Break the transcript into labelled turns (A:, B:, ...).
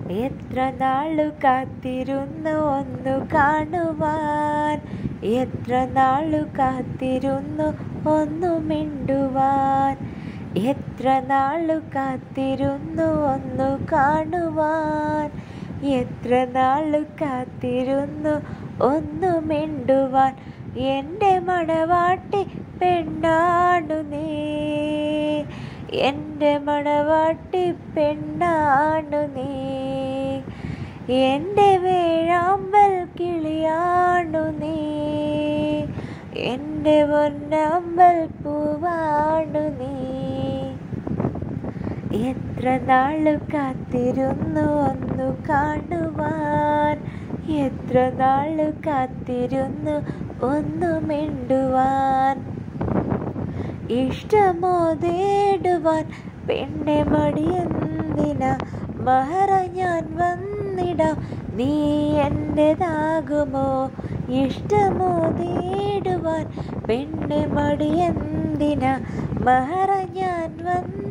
A: എത്ര നാളു കാത്തിരുന്നു ഒന്നു കാണുവാൻ എത്ര നാളു കാത്തിരുന്നു ഒന്നു മിണ്ടുവാൻ എത്ര നാളു കാത്തിരുന്നു ഒന്നു കാണുവാൻ എത്ര നാളു കാത്തിരുന്നു ഒന്നു മിണ്ടുവാൻ എൻ്റെ മണവാട്ടി പെണ്ണാണു നീ എൻ്റെ മണവാട്ടി പെണ്ണാണു നീ എൻ്റെ വേഴാമ്പൽ കിളിയാണു നീ എൻ്റെ പൊന്നമ്പൽ പൂവാണു നീ എത്ര നാളു കാത്തിരുന്നു ഒന്നു കാണുവാൻ എത്ര നാളു കാത്തിരുന്നു ഒന്നു മിണ്ടുവാൻ ഇഷ്ടമോ തേടുവാൻ പെണ്ണെ മടിയെന്തിന മഹറ ഞാൻ വന്നിടാം നീ എൻ്റെതാകുമോ ഇഷ്ടമോ തേടുവാൻ പെണ്ണെ മടിയെന്തിന മഹറ ഞാൻ വന്നിടാം